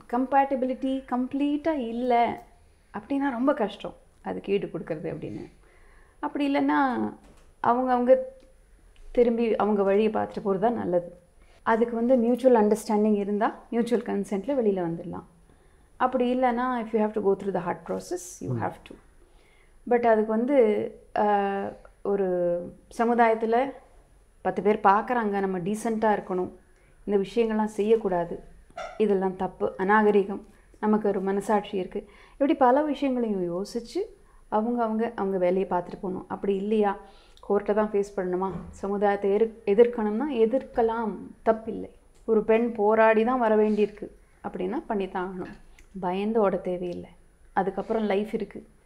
compatibility கம்ப்ளீட்டாக இல்லை அப்படின்னா ரொம்ப கஷ்டம் அதுக்கு ஈடு கொடுக்கறது அப்படின்னு அப்படி இல்லைன்னா அவங்க அவங்க திரும்பி அவங்க வழியை பார்த்துட்டு போகிறது தான் நல்லது அதுக்கு வந்து மியூச்சுவல் அண்டர்ஸ்டாண்டிங் இருந்தால் மியூச்சுவல் கன்சென்ட்டில் வெளியில் வந்துடலாம் அப்படி இல்லைன்னா if you have to go through the hard process you have to but அதுக்கு வந்து ஆஹ், ஒரு சமுதாயத்தில் பத்து பேர் பார்க்குறாங்க நம்ம டீசெண்டாக இருக்கணும் இந்த விஷயங்கள்லாம் செய்யக்கூடாது இதெல்லாம் தப்பு அநாகரிகம் நமக்கு ஒரு மனசாட்சி இருக்குது இப்படி பல விஷயங்களையும் யோசித்து அவங்க அவங்க அவங்க வேலையை பார்த்துட்டு போகணும் அப்படி இல்லையா கோர்ட்டை தான் ஃபேஸ் பண்ணணுமா சமுதாயத்தை எதிர் எதிர்க்கணும்னா எதிர்க்கலாம் தப்பில்லை ஒரு பெண் போராடி தான் வர வேண்டியிருக்கு அப்படின்னா பண்ணி தான் ஆகணும் பயந்து ஓட தேவையில்லை அதுக்கப்புறம் லைஃப் இருக்குது